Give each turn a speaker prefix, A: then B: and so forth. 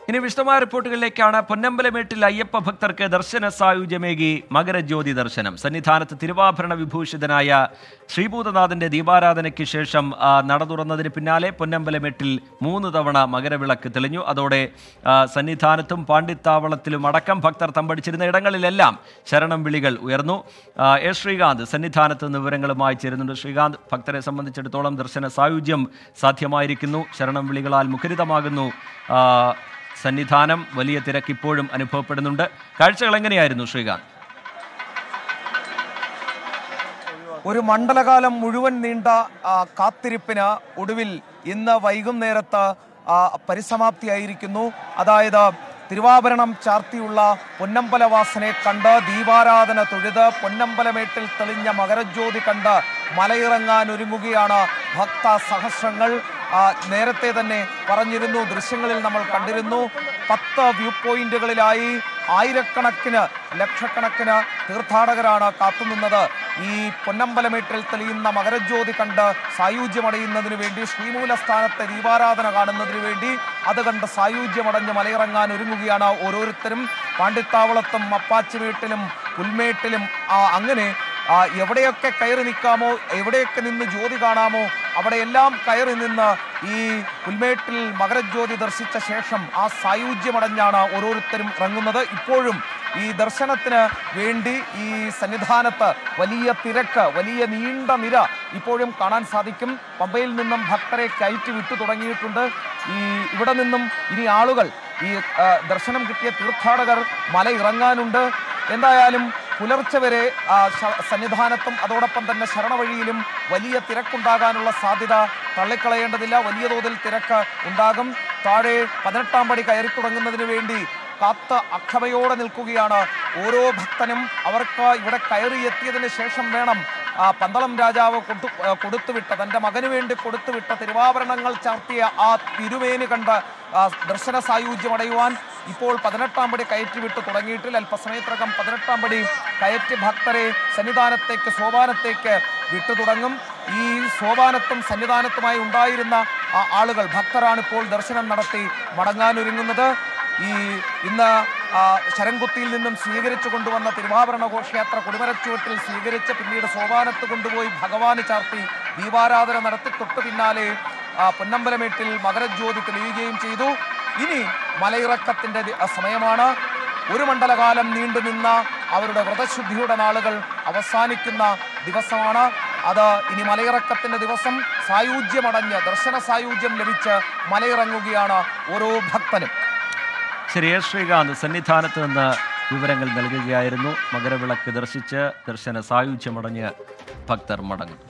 A: ഇനി വിശദമായ റിപ്പോർട്ടുകളിലേക്കാണ് പൊന്നമ്പലമേട്ടിൽ അയ്യപ്പ ഭക്തർക്ക് ദർശന സായുജ്യമേകി മകരജ്യോതി ദർശനം സന്നിധാനത്ത് തിരുവാഭരണ വിഭൂഷിതനായ ശ്രീഭൂതനാഥന്റെ ദീപാരാധനയ്ക്ക് ശേഷം ആ, നട തുറന്നതിന് പിന്നാലെ പൊന്നമ്പലമേട്ടിൽ മൂന്ന് തവണ മകരവിളക്ക് തെളിഞ്ഞു അതോടെ ആ, സന്നിധാനത്തും പാണ്ഡിത്താവളത്തിലും അടക്കം ഭക്തർ തമ്പടിച്ചിരുന്ന ഇടങ്ങളിലെല്ലാം ശരണം വിളികൾ ഉയർന്നു ആ, എസ് ശ്രീകാന്ത് സന്നിധാനത്ത് നിന്ന് വിവരങ്ങളുമായി ചേരുന്നുണ്ട് ശ്രീകാന്ത് ഭക്തരെ സംബന്ധിച്ചിടത്തോളം ദർശന സായുജ്യം സാധ്യമായിരിക്കുന്നു ശരണം വിളികളാൽ മുഖരിതമാകുന്നു ആ, സന്നിധാനം വലിയ തിരക്ക് ഇപ്പോഴും അനുഭവപ്പെടുന്നുണ്ട് കാഴ്ചകൾ എങ്ങനെയായിരുന്നു ശ്രീകാന്ത്
B: ഒരു മണ്ഡലകാലം മുഴുവൻ നീണ്ട ആ, കാത്തിരിപ്പിന് ഒടുവിൽ ഇന്ന് വൈകുന്നേരത്ത് ആ, പരിസമാപ്തിയായിരിക്കുന്നു അതായത് തിരുവാഭരണം ചാർത്തിയുള്ള പൊന്നമ്പലവാസനെ കണ്ട് ദീപാരാധന തൊഴുത് പൊന്നമ്പലമേട്ടിൽ തെളിഞ്ഞ മകരജ്യോതി കണ്ട് മലയിറങ്ങാൻ ഒരുങ്ങുകയാണ് ഭക്ത സഹസ്രങ്ങൾ ആ, നേരത്തെ തന്നെ പറഞ്ഞിരുന്നു ദൃശ്യങ്ങളിൽ നമ്മൾ കണ്ടിരുന്നു പത്ത് വ്യൂ പോയിന്റുകളിലായി ആയിരക്കണക്കിന് ലക്ഷക്കണക്കിന് തീർത്ഥാടകരാണ് കാത്തുനിന്നത് ഈ പൊന്നമ്പലമേട്ടിൽ തെളിയുന്ന മകരജ്യോതി കണ്ട് സായുജ്യമടയുന്നതിന് വേണ്ടി ശ്രീമൂലസ്ഥാനത്തെ ദീപാരാധന കാണുന്നതിന് വേണ്ടി അത് കണ്ട് സായുജ്യമടഞ്ഞ് മലയിറങ്ങാൻ ഒരുങ്ങുകയാണ് ഓരോരുത്തരും പാണ്ഡിത്താവളത്തും അപ്പാച്ചിമേട്ടിലും പുൽമേട്ടിലും ആ, അങ്ങനെ ആ, എവിടെയൊക്കെ കയറി നിൽക്കാമോ എവിടെയൊക്കെ നിന്ന് ജ്യോതി കാണാമോ അവിടെയെല്ലാം കയറി നിന്ന് ഈ പുൽമേട്ടിൽ മകരജ്യോതി ദർശിച്ച ശേഷം ആ സായുജ്യമടഞ്ഞാണ് ഓരോരുത്തരും ഇറങ്ങുന്നത് ഇപ്പോഴും ഈ ദർശനത്തിന് വേണ്ടി ഈ സന്നിധാനത്ത് വലിയ തിരക്ക് വലിയ നീണ്ട നിര ഇപ്പോഴും കാണാൻ സാധിക്കും പമ്പയിൽ നിന്നും ഭക്തരെ കയറ്റി വിട്ടു തുടങ്ങിയിട്ടുണ്ട് ഈ ഇവിടെ നിന്നും ഇനി ആളുകൾ ഈ ആ, ദർശനം കിട്ടിയ തീർത്ഥാടകർ മല ഇറങ്ങാനുണ്ട് എന്തായാലും പുലർച്ചെ വരെ ആ, ശ- സന്നിധാനത്തും അതോടൊപ്പം തന്നെ ശരണവഴിയിലും വലിയ തിരക്കുണ്ടാകാനുള്ള സാധ്യത തള്ളിക്കളയേണ്ടതില്ല വലിയ തോതിൽ തിരക്ക് ഉണ്ടാകും താഴെ പതിനെട്ടാം പടി കയറി തുടങ്ങുന്നതിന് വേണ്ടി കാത്ത് അക്ഷമയോടെ നിൽക്കുകയാണ് ഓരോ ഭക്തനും അവർക്ക് ഇവിടെ കയറി എത്തിയതിന് ശേഷം വേണം ആ പന്തളം രാജാവ് കൊടുത്തു ആ, കൊടുത്തുവിട്ട തൻ്റെ മകന് വേണ്ടി കൊടുത്തുവിട്ട തിരുവാഭരണങ്ങൾ ചാർത്തിയ ആ തിരുമേനി കണ്ട് ആ, ദർശന സായുജ്യം അടയുവാൻ ഇപ്പോൾ പതിനെട്ടാം പടി കയറ്റി വിട്ട് തുടങ്ങിയിട്ടില്ല അല്പസമയത്തിനകം പതിനെട്ടാം പടി കയറ്റി ഭക്തരെ സന്നിധാനത്തേക്ക് സോപാനത്തേക്ക് വിട്ടു തുടങ്ങും ഈ സോപാനത്തും സന്നിധാനത്തുമായി ഉണ്ടായിരുന്ന ആ ആളുകൾ ഭക്തരാണ് ഇപ്പോൾ ദർശനം നടത്തി മടങ്ങാനൊരുങ്ങുന്നത് ഈ ഇന്ന് ആ, ശരംകുത്തിയിൽ നിന്നും സ്വീകരിച്ചു കൊണ്ടുവന്ന തിരുവാഭരണ ഘോഷയാത്ര കൊടിമരച്ചുവട്ടിൽ സ്വീകരിച്ച് പിന്നീട് സോപാനത്ത് കൊണ്ടുപോയി ഭഗവാന് ചാർത്തി ദീപാരാധന നടത്തി തൊട്ടു പിന്നാലെ ആ, പൊന്നമ്പലമേട്ടിൽ മകരജ്യോതി തെളിയുകയും ചെയ്തു ഇനി മലയിറക്കത്തിന്റെ ദി- സമയമാണ് ഒരു മണ്ഡലകാലം നീണ്ടുനിന്ന അവരുടെ വ്രതശുദ്ധിയുടെ നാളുകൾ അവസാനിക്കുന്ന ദിവസമാണ് അത് ഇനി മലയിറക്കത്തിന്റെ ദിവസം സായുജ്യമടഞ്ഞ് ദർശന സായുജ്യം ലഭിച്ച് മലയിറങ്ങുകയാണ് ഓരോ ഭക്തനും
A: ശരി എസ് ശ്രീകാന്ത് സന്നിധാനത്ത് നിന്ന് വിവരങ്ങൾ നൽകുകയായിരുന്നു മകരവിളക്ക് ദർശിച്ച് ദർശന സായുജ്യമടഞ്ഞ് ഭക്തർ മടങ്ങും